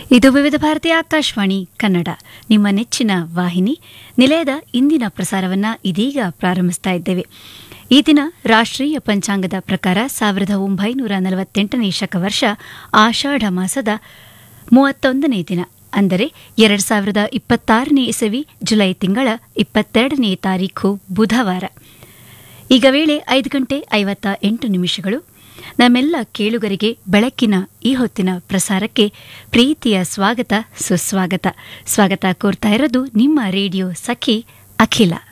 ಇದು ವಿವಿಧ ಭಾರತಿ ಆಕಾಶವಾಣಿ ಕನ್ನಡ ನಿಮ್ಮ ನೆಚ್ಚಿನ ವಾಹಿನಿ ನಿಲಯದ ಇಂದಿನ ಪ್ರಸಾರವನ್ನ ಇದೀಗ ಪ್ರಾರಂಭಿಸ್ತಾ ಇದ್ದೇವೆ ಈ ದಿನ ರಾಷ್ಟ್ರೀಯ ಪಂಚಾಂಗದ ಪ್ರಕಾರ ಸಾವಿರದ ಒಂಬೈನೂರ ನಲವತ್ತೆಂಟನೇ ಶಕವರ್ಷ ಆಷಾಢ ಮಾಸದ ಮೂವತ್ತೊಂದನೇ ದಿನ ಅಂದರೆ ಎರಡು ಸಾವಿರದ ಇಪ್ಪತ್ತಾರನೇ ಇಸವಿ ಜುಲೈ ತಿಂಗಳ ಇಪ್ಪತ್ತೆರಡನೇ ತಾರೀಖು ಬುಧವಾರ ಈಗ ವೇಳೆ ಐದು ಗಂಟೆ ಐವತ್ತ ಎಂಟು ನಿಮಿಷಗಳು ನಮ್ಮೆಲ್ಲ ಕೇಳುಗರಿಗೆ ಬೆಳಕಿನ ಈ ಹೊತ್ತಿನ ಪ್ರಸಾರಕ್ಕೆ ಪ್ರೀತಿಯ ಸ್ವಾಗತ ಸುಸ್ವಾಗತ ಸ್ವಾಗತ ಕೋರ್ತಾ ಇರೋದು ನಿಮ್ಮ ರೇಡಿಯೋ ಸಖಿ ಅಖಿಲ